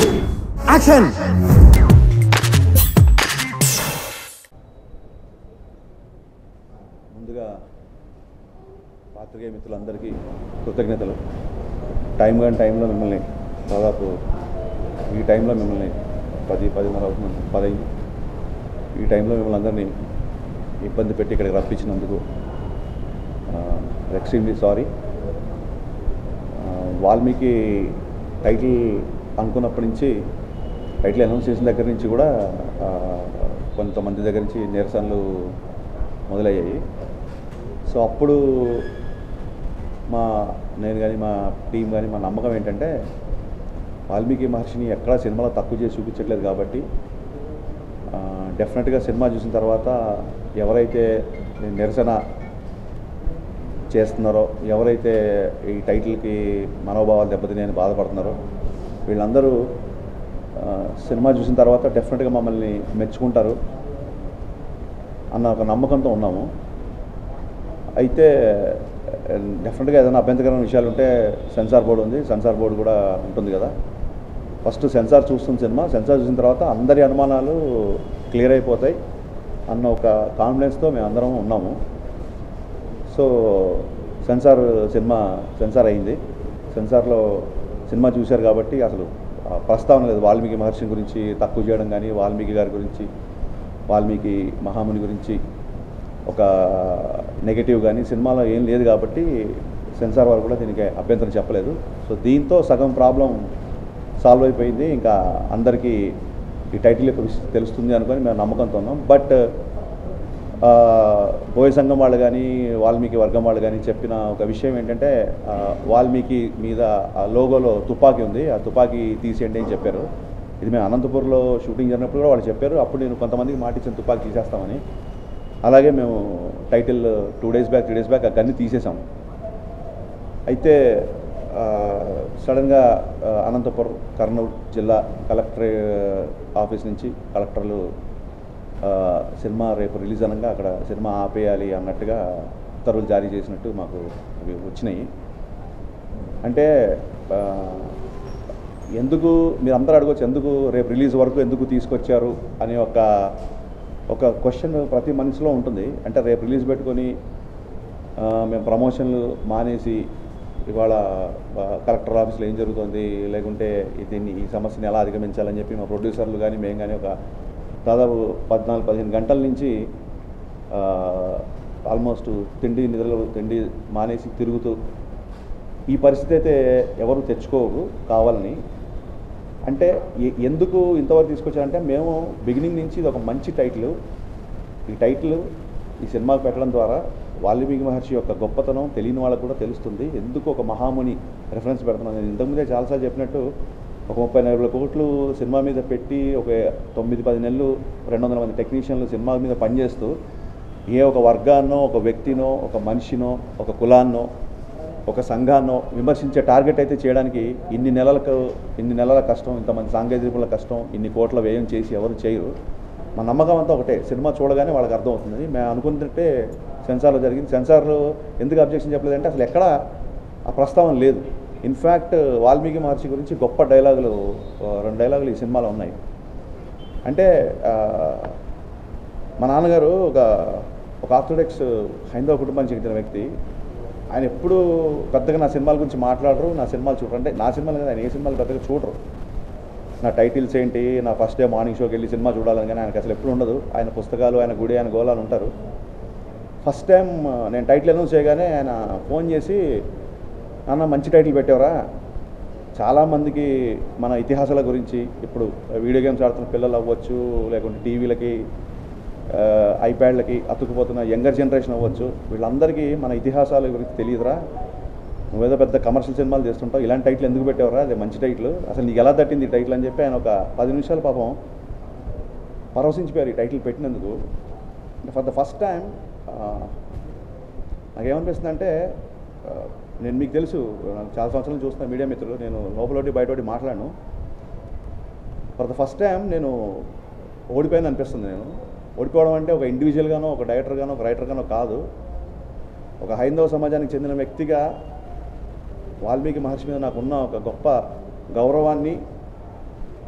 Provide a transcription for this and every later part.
action ముందుగా పాత్రికేయ మిత్రులందరికీ కృతజ్ఞతలు టైం కానీ టైంలో మిమ్మల్ని దాదాపు ఈ టైంలో మిమ్మల్ని పది పదిన్నర అవుతుంది పదైదు ఈ టైంలో మిమ్మల్ని అందరినీ ఇబ్బంది పెట్టి ఇక్కడికి రప్పించినందుకు ఎక్స్ట్రీమ్లీ సారీ వాల్మీకి టైటిల్ అనుకున్నప్పటి నుంచి టైటిల్ అనౌన్స్ చేసిన దగ్గర నుంచి కూడా ఆ, కొంతమంది దగ్గర నుంచి నిరసనలు మొదలయ్యాయి సో అప్పుడు మా నేను కానీ మా టీం కానీ మా నమ్మకం ఏంటంటే వాల్మీకి మహర్షిని ఎక్కడా సినిమాలో తక్కువ చేసి చూపించట్లేదు కాబట్టి డెఫినెట్గా సినిమా చూసిన తర్వాత ఎవరైతే నిరసన చేస్తున్నారో ఎవరైతే ఈ టైటిల్కి మనోభావాలు దెబ్బతిని బాధపడుతున్నారో వీళ్ళందరూ ఆ, సినిమా చూసిన తర్వాత డెఫినెట్గా మమ్మల్ని మెచ్చుకుంటారు అన్న ఒక నమ్మకంతో ఉన్నాము అయితే డెఫినెట్గా ఏదైనా అభ్యంతరకరమైన విషయాలు ఉంటే సెన్సార్ బోర్డు ఉంది సెన్సార్ బోర్డు కూడా ఉంటుంది కదా ఫస్ట్ సెన్సార్ చూస్తుంది సినిమా సెన్సార్ చూసిన తర్వాత అందరి అనుమానాలు క్లియర్ అయిపోతాయి అన్న ఒక కాన్ఫిడెన్స్తో మేము అందరం ఉన్నాము సో సెన్సార్ సినిమా సెన్సార్ అయింది సెన్సార్లో సినిమా చూశారు కాబట్టి అసలు ఆ, ప్రస్తావన లేదు వాల్మీకి మహర్షి గురించి తక్కువ చేయడం కానీ వాల్మీకి గారి గురించి వాల్మీకి మహాముని గురించి ఒక నెగటివ్ కానీ సినిమాలో ఏం లేదు కాబట్టి సెన్సార్ వారు కూడా దీనికి అభ్యంతరం చెప్పలేదు సో దీంతో సగం ప్రాబ్లం సాల్వ్ అయిపోయింది ఇంకా అందరికీ ఈ టైటిల్ యొక్క విషయం తెలుస్తుంది అనుకొని మేము నమ్మకంతో ఉన్నాం బట్ ఆ, బోయ సంఘం వాళ్ళు కానీ వాల్మీకి వర్గం వాళ్ళు కానీ చెప్పిన ఒక విషయం ఏంటంటే ఆ, వాల్మీకి మీద ఆ లోగోలో తుపాకీ ఉంది ఆ తుపాకీ తీసేయండి అని చెప్పారు ఇది మేము అనంతపూర్లో షూటింగ్ జరిగినప్పుడు కూడా వాళ్ళు చెప్పారు అప్పుడు నేను కొంతమందికి మాట ఇచ్చిన తుపాకీ తీసేస్తామని అలాగే మేము title two days back three days back ఆ గన్ని తీసేసాం అయితే ఆ, సడన్గా ఆ, అనంతపురం కర్నూలు జిల్లా కలెక్టర్ ఆఫీస్ నుంచి కలెక్టర్లు ఆ, సినిమా రేపు రిలీజ్ అనగా అక్కడ సినిమా ఆపేయాలి అన్నట్టుగా ఉత్తర్వులు జారీ చేసినట్టు మాకు అవి వచ్చినాయి అంటే ఆ, ఎందుకు మీరు అందరూ అడగవచ్చు ఎందుకు రేపు రిలీజ్ వరకు ఎందుకు తీసుకొచ్చారు అనే ఒక ఒక క్వశ్చన్ ప్రతి మనిషిలో ఉంటుంది అంటే రేపు రిలీజ్ పెట్టుకొని ఆ, మేము ప్రమోషన్లు మానేసి ఇవాళ ఆ, కలెక్టర్ ఆఫీస్లో ఏం జరుగుతుంది లేకుంటే దీన్ని ఈ సమస్యని ఎలా అధిగమించాలని చెప్పి మా ప్రొడ్యూసర్లు కానీ మేము కానీ ఒక దాదాపు పద్నాలుగు పదిహేను గంటల నుంచి ఆల్మోస్ట్ తిండి నిద్రలు తిండి మానేసి తిరుగుతూ ఈ పరిస్థితి అయితే ఎవరు తెచ్చుకోరు కావాలని అంటే ఎ- ఎందుకు ఇంతవరకు తీసుకొచ్చారంటే మేము బిగినింగ్ నుంచి ఇది ఒక మంచి టైటిల్ ఈ టైటిల్ ఈ సినిమాకి పెట్టడం ద్వారా వాల్మీకి మహర్షి యొక్క గొప్పతనం తెలియని వాళ్ళకు కూడా తెలుస్తుంది ఎందుకు ఒక మహాముని రెఫరెన్స్ పెడుతున్నాను నేను ఇంతకుముందే చాలాసార్లు చెప్పినట్టు ఒక ముప్పై నలభై కోట్లు సినిమా మీద పెట్టి ఒక తొమ్మిది పది నెలలు రెండు వందల మంది టెక్నీషియన్లు సినిమా మీద పనిచేస్తూ ఏ ఒక వర్గాన్నో ఒక వ్యక్తినో ఒక మనిషినో ఒక కులాన్నో ఒక సంఘాన్నో విమర్శించే టార్గెట్ అయితే చేయడానికి ఇన్ని నెలలకు ఇన్ని నెలల కష్టం ఇంతమంది సాంకేతిక నిపుణుల కష్టం ఇన్ని కోట్ల వ్యయం చేసి ఎవరు చేయరు మా నమ్మకం అంతా ఒకటే సినిమా చూడగానే వాళ్ళకి అర్థమవుతుంది మేము అనుకున్నట్టే సెన్సార్లో జరిగింది సెన్సార్లో ఎందుకు అబ్జెక్షన్ చెప్పలేదంటే అసలు ఎక్కడ ఆ ప్రస్తావన లేదు ఇన్ఫ్యాక్ట్ వాల్మీకి మహర్షి గురించి గొప్ప డైలాగులు ఆ, రెండు డైలాగులు ఈ సినిమాలో ఉన్నాయి అంటే ఆ, మా నాన్నగారు ఒక ఒక ఆర్థోడాక్స్ హైందవ కుటుంబానికి చెందిన వ్యక్తి ఆయన ఎప్పుడు పెద్దగా నా సినిమాల గురించి మాట్లాడరు నా సినిమాలు చూడరు అంటే నా సినిమాలు కదా ఆయన ఏ సినిమాలు పెద్దగా చూడరు నా టైటిల్స్ ఏంటి నా ఫస్ట్ డే మార్నింగ్ షోకి వెళ్ళి సినిమా చూడాలని కానీ ఆయనకు అసలు ఎప్పుడు ఉండదు ఆయన పుస్తకాలు ఆయన గుడి ఆయన గోళాలు ఉంటారు ఫస్ట్ టైం నేను టైటిల్ అనౌన్స్ చేయగానే ఆయన ఫోన్ చేసి నాన్న మంచి టైటిల్ పెట్టావరా చాలామందికి మన ఇతిహాసాల గురించి ఇప్పుడు వీడియో గేమ్స్ ఆడుతున్న పిల్లలు అవ్వచ్చు లేకుంటే టీవీలకి ఐప్యాడ్లకి అతుకుపోతున్న యంగర్ జనరేషన్ అవ్వచ్చు వీళ్ళందరికీ మన ఇతిహాసాల గురించి తెలియదురా నువ్వేదో పెద్ద కమర్షియల్ సినిమాలు చేస్తుంటావు ఇలాంటి టైటిల్ ఎందుకు పెట్టావురా అది మంచి టైటిల్ అసలు నీకు ఎలా తట్టింది ఈ టైటిల్ అని చెప్పి ఆయన ఒక పది నిమిషాలు పాపం పరవశించిపోయారు ఈ టైటిల్ పెట్టినందుకు ఫర్ ద ఫస్ట్ టైం నాకేమనిపిస్తుంది అంటే నేను మీకు తెలుసు నాకు చాలా సంవత్సరాలు చూస్తున్న మీడియా మిత్రులు నేను లోపలొట్టి బయటోటి మాట్లాడను ఫర్ ద ఫస్ట్ టైం నేను ఓడిపోయాను అనిపిస్తుంది నేను ఓడిపోవడం అంటే ఒక ఇండివిజువల్గానో ఒక డైరెక్టర్గానో ఒక రైటర్గానో కాదు ఒక హైందవ సమాజానికి చెందిన వ్యక్తిగా వాల్మీకి మహర్షి మీద నాకున్న ఒక గొప్ప గౌరవాన్ని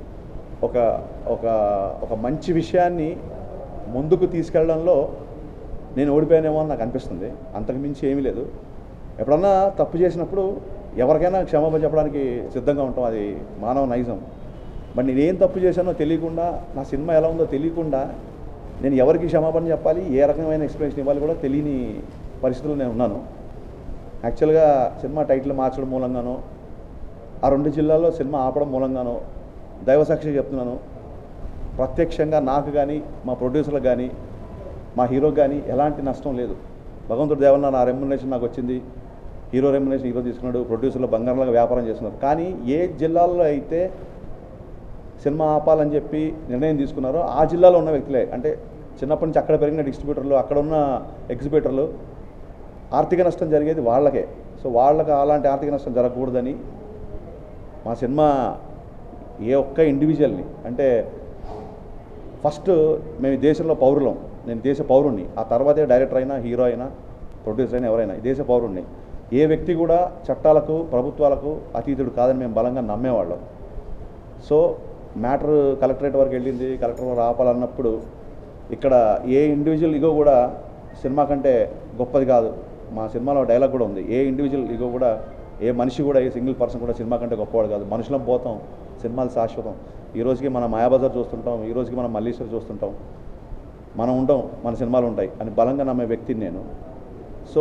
ఒక ఒక ఒక మంచి విషయాన్ని ముందుకు తీసుకెళ్ళడంలో నేను ఓడిపోయానేమో అని నాకు అనిపిస్తుంది అంతకు మించి ఏమీ లేదు ఎప్పుడన్నా తప్పు చేసినప్పుడు ఎవరికైనా క్షమాపణ చెప్పడానికి సిద్ధంగా ఉంటాం అది మానవ నైజం బట్ నేనేం తప్పు చేశానో తెలియకుండా నా సినిమా ఎలా ఉందో తెలియకుండా నేను ఎవరికి క్షమాపణ చెప్పాలి ఏ రకమైన ఎక్స్ప్లెనేషన్ ఇవ్వాలి కూడా తెలియని పరిస్థితుల్లో నేను ఉన్నాను యాక్చువల్గా సినిమా టైటిల్ మార్చడం మూలంగానో ఆ రెండు జిల్లాల్లో సినిమా ఆపడం మూలంగానో దైవసాక్షిగా చెప్తున్నాను ప్రత్యక్షంగా నాకు కానీ మా ప్రొడ్యూసర్లకు కానీ మా హీరోకి కానీ ఎలాంటి నష్టం లేదు భగవంతుడు దేవన్న నా రెమ్యునరేషన్ నాకు వచ్చింది హీరో రెమ్యునరేషన్ హీరో తీసుకున్నాడు ప్రొడ్యూసర్లు బంగారంలాగా వ్యాపారం చేస్తున్నారు కానీ ఏ జిల్లాల్లో అయితే సినిమా ఆపాలని చెప్పి నిర్ణయం తీసుకున్నారో ఆ జిల్లాలో ఉన్న వ్యక్తులే అంటే చిన్నప్పటి నుంచి అక్కడ పెరిగిన డిస్ట్రిబ్యూటర్లు అక్కడ ఉన్న ఎగ్జిబిటర్లు ఆర్థిక నష్టం జరిగేది వాళ్ళకే సో వాళ్ళకి అలాంటి ఆర్థిక నష్టం జరగకూడదని మా సినిమా ఏ ఒక్క ఇండివిజువల్ని అంటే ఫస్ట్ మేము ఈ దేశంలో పౌరులం నేను దేశ పౌరుణ్ణి ఆ తర్వాతే డైరెక్టర్ అయినా హీరో అయినా ప్రొడ్యూసర్ అయినా ఎవరైనా ఈ దేశ పౌరుణ్ణి ఏ వ్యక్తి కూడా చట్టాలకు ప్రభుత్వాలకు అతీతుడు కాదని మేము బలంగా నమ్మేవాళ్ళం సో మ్యాటర్ కలెక్టరేట్ వరకు వెళ్ళింది కలెక్టర్ వరకు ఆపాలన్నప్పుడు ఇక్కడ ఏ ఇండివిజువల్ ఇగో కూడా సినిమా కంటే గొప్పది కాదు మా సినిమాలో డైలాగ్ కూడా ఉంది ఏ ఇండివిజువల్ ఇగో కూడా ఏ మనిషి కూడా ఏ సింగిల్ పర్సన్ కూడా సినిమా కంటే గొప్పవాడు కాదు మనుషులం పోతాం సినిమాలు శాశ్వతం ఈ రోజుకి మనం మాయాబజార్ చూస్తుంటాం ఈ రోజుకి మనం మల్లీశ్వర్ చూస్తుంటాం మనం ఉంటాం మన సినిమాలు ఉంటాయి అని బలంగా నమ్మే వ్యక్తిని నేను సో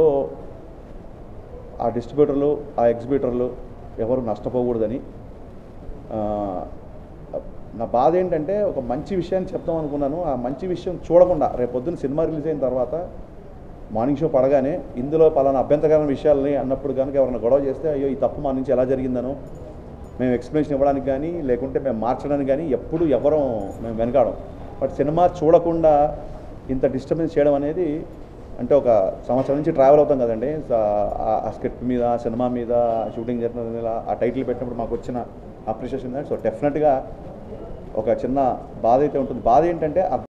ఆ డిస్ట్రిబ్యూటర్లు ఆ ఎగ్జిబ్యూటర్లు ఎవరు నష్టపోకూడదని ఆ, నా బాధ ఏంటంటే ఒక మంచి విషయాన్ని చెప్తాం అనుకున్నాను ఆ మంచి విషయం చూడకుండా రేపు పొద్దున్న సినిమా రిలీజ్ అయిన తర్వాత మార్నింగ్ షో పడగానే ఇందులో పలానా అభ్యంతరకరమైన విషయాలని అన్నప్పుడు కనుక ఎవరైనా గొడవ చేస్తే అయ్యో ఈ తప్పు మా నుంచి ఎలా జరిగిందనో మేము ఎక్స్ప్లెనేషన్ ఇవ్వడానికి కానీ లేకుంటే మేము మార్చడానికి కానీ ఎప్పుడు ఎవరం మేము వెనకాడం బట్ సినిమా చూడకుండా ఇంత డిస్టర్బెన్స్ చేయడం అనేది అంటే ఒక సంవత్సరం నుంచి ట్రావెల్ అవుతాం కదండి స- ఆ- ఆ స్క్రిప్ట్ మీద ఆ సినిమా మీద షూటింగ్ జరిగిన మీద ఆ టైటిల్ పెట్టినప్పుడు మాకు వచ్చిన అప్రిషియేషన్ సో డెఫినెట్గా ఒక చిన్న బాధ అయితే ఉంటుంది బాధ ఏంటంటే